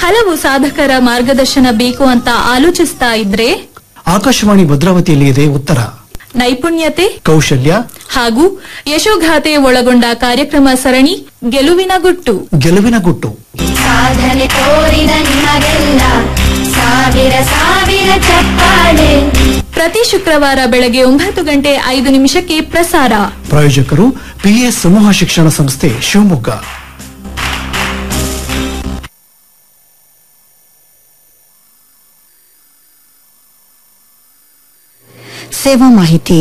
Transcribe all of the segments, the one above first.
ಹಲವು ಸಾಧಕರ ಮಾರ್ಗದರ್ಶನ ಬೇಕು ಅಂತ ಆಲೋಚಿಸ್ತಾ ಇದ್ರೆ ಆಕಾಶವಾಣಿ ಭದ್ರಾವತಿಯಲ್ಲಿ ಇದೆ ಉತ್ತರ ನೈಪುಣ್ಯತೆ ಕೌಶಲ್ಯ ಹಾಗೂ ಯಶೋಗಾಥೆ ಒಳಗೊಂಡ ಕಾರ್ಯಕ್ರಮ ಸರಣಿ ಗೆಲುವಿನ ಗುಟ್ಟು ಗೆಲುವಿನ ಗುಟ್ಟು ಸಾಧನೆ ತೋರಿದ ನಿಮಗೆಲ್ಲ ಸಾವಿರ ಸಾವಿರ ಚಪ್ಪಾಳೆ ಪ್ರತಿ ಶುಕ್ರವಾರ ಬೆಳಗ್ಗೆ ಒಂಬತ್ತು ಗಂಟೆ ಐದು ನಿಮಿಷಕ್ಕೆ ಪ್ರಸಾರ ಪ್ರಾಯೋಜಕರು ಪಿಎಸ್ ಸಮೂಹ ಶಿಕ್ಷಣ ಸಂಸ್ಥೆ ಶಿವಮೊಗ್ಗ ಸೇವಾ ಮಾಹಿತಿ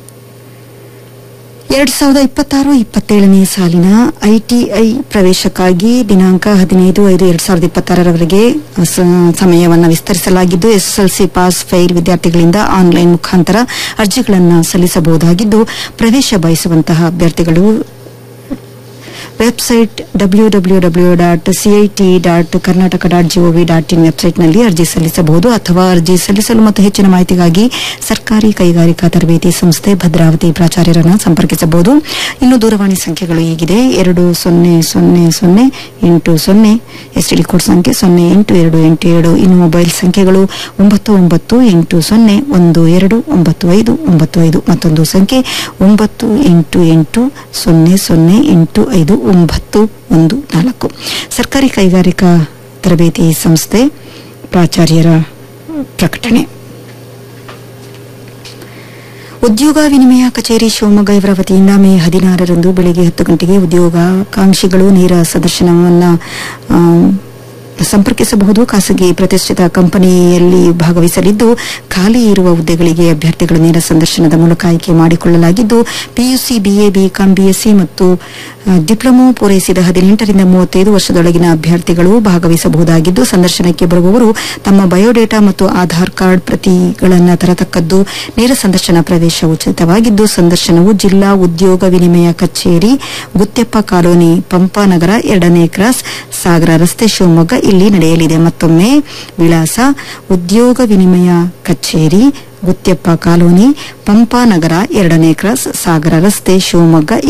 ಎರಡ್ ಸಾವಿರದ ಇಪ್ಪತ್ತಾರು ಇಪ್ಪತ್ತೇಳನೇ ಸಾಲಿನ ಐಟಿಐ ಪ್ರವೇಶಕ್ಕಾಗಿ ದಿನಾಂಕ ಹದಿನೈದು ಐದು ಎರಡ್ ಸಾವಿರದ ಇಪ್ಪತ್ತಾರರವರೆಗೆ ಸ- ಸಮಯವನ್ನು ವಿಸ್ತರಿಸಲಾಗಿದ್ದು ಎಸ್ಎಸ್ಎಲ್ಸಿ ಪಾಸ್ ಫೈಲ್ ವಿದ್ಯಾರ್ಥಿಗಳಿಂದ ಆನ್ಲೈನ್ ಮುಖಾಂತರ ಅರ್ಜಿಗಳನ್ನು ಸಲ್ಲಿಸಬಹುದಾಗಿದ್ದು ಪ್ರವೇಶ ಬಯಸುವಂತಹ ಅಭ್ಯರ್ಥಿಗಳು website W W W dot CIT dot Karnataka dot GOV dot in ವೆಬ್ಸೈಟ್ನಲ್ಲಿ ಅರ್ಜಿ ಸಲ್ಲಿಸಬಹುದು ಅಥವಾ ಅರ್ಜಿ ಸಲ್ಲಿಸಲು ಮತ್ತು ಹೆಚ್ಚಿನ ಮಾಹಿತಿಗಾಗಿ ಸರ್ಕಾರಿ ಕೈಗಾರಿಕಾ ತರಬೇತಿ ಸಂಸ್ಥೆ ಭದ್ರಾವತಿ ಪ್ರಾಚಾರ್ಯರನ್ನು ಸಂಪರ್ಕಿಸಬಹುದು ಇನ್ನು ದೂರವಾಣಿ ಸಂಖ್ಯೆಗಳು ಹೀಗಿದೆ ಎರಡು ಸೊನ್ನೆ ಸೊನ್ನೆ ಸೊನ್ನೆ ಎಂಟು ಸೊನ್ನೆ ಎಸ್ಟಿಡಿ ಕೋಡ್ ಸಂಖ್ಯೆ ಸೊನ್ನೆ ಎಂಟು ಎರಡು ಎಂಟು ಏಳು ಇನ್ನು ಮೊಬೈಲ್ ಸಂಖ್ಯೆಗಳು ಒಂಬತ್ತು ಒಂಬತ್ತು ಎಂಟು ಸೊನ್ನೆ ಒಂದು ಎರಡು ಒಂಬತ್ತು ಐದು ಒಂಬತ್ತು ಐದು ಮತ್ತೊಂದು ಸಂಖ್ಯೆ ಒಂಬತ್ತು ಎಂಟು ಎಂಟು ಸೊನ್ನೆ ಸೊನ್ನೆ ಎಂಟು ಐದು ಒಂಬತ್ತು ಒಂದು ನಾಲ್ಕು ಸರ್ಕಾರಿ ಕೈಗಾರಿಕಾ ತರಬೇತಿ ಸಂಸ್ಥೆ ಪ್ರಾಚಾರ್ಯರ ಪ್ರಕಟಣೆ ಉದ್ಯೋಗ ವಿನಿಮಯ ಕಚೇರಿ ಶಿವಮೊಗ್ಗ ಇವರ ವತಿಯಿಂದ ಮೇ ಹದಿನಾರರಂದು ಬೆಳಗ್ಗೆ ಹತ್ತು ಗಂಟೆಗೆ ಉದ್ಯೋಗಾಕಾಂಕ್ಷಿಗಳು ನೇರ ಸಂದರ್ಶನವನ್ನು ಆ, ಸಂಪರ್ಕಿಸಬಹುದು ಖಾಸಗಿ ಪ್ರತಿಷ್ಠಿತ ಕಂಪನಿಯಲ್ಲಿ ಭಾಗವಹಿಸಲಿದ್ದು ಖಾಲಿ ಇರುವ ಹುದ್ದೆಗಳಿಗೆ ಅಭ್ಯರ್ಥಿಗಳು ನೇರ ಸಂದರ್ಶನದ ಮೂಲಕ ಆಯ್ಕೆ ಮಾಡಿಕೊಳ್ಳಲಾಗಿದ್ದು ಪಿಯುಸಿ ಬಿಎ ಬಿಕಾಂ ಬಿಎಸ್ಸಿ ಮತ್ತು ಆ, ಡಿಪ್ಲೊಮೊ ಪೂರೈಸಿದ ಹದಿನೆಂಟರಿಂದ ಮೂವತ್ತೈದು ವರ್ಷದೊಳಗಿನ ಅಭ್ಯರ್ಥಿಗಳು ಭಾಗವಹಿಸಬಹುದಾಗಿದ್ದು ಸಂದರ್ಶನಕ್ಕೆ ಬರುವವರು ತಮ್ಮ ಬಯೋಡೇಟಾ ಮತ್ತು ಆಧಾರ್ ಕಾರ್ಡ್ ಪ್ರತಿಗಳನ್ನು ತರತಕ್ಕದ್ದು ನೇರ ಸಂದರ್ಶನ ಪ್ರವೇಶ ಉಚಿತವಾಗಿದ್ದು ಸಂದರ್ಶನವು ಜಿಲ್ಲಾ ಉದ್ಯೋಗ ವಿನಿಮಯ ಕಚೇರಿ ಗುತ್ತೆಪ್ಪ ಕಾಲೋನಿ ಪಂಪಾನಗರ ಎರಡನೇ ಕ್ರಾಸ್ ಸಾಗರ ರಸ್ತೆ ಶಿವಮೊಗ್ಗ ಇಲ್ಲಿ ನಡೆಯಲಿದೆ ಮತ್ತೊಮ್ಮೆ ವಿಳಾಸ ಉದ್ಯೋಗ ವಿನಿಮಯ ಕಚೇರಿ ಗುತ್ತೆಪ್ಪ ಕಾಲೋನಿ ಪಂಪಾನಗರ ಎರಡನೇ ಕ್ರಾಸ್ ಸಾಗರ ರಸ್ತೆ ಶಿವಮೊಗ್ಗ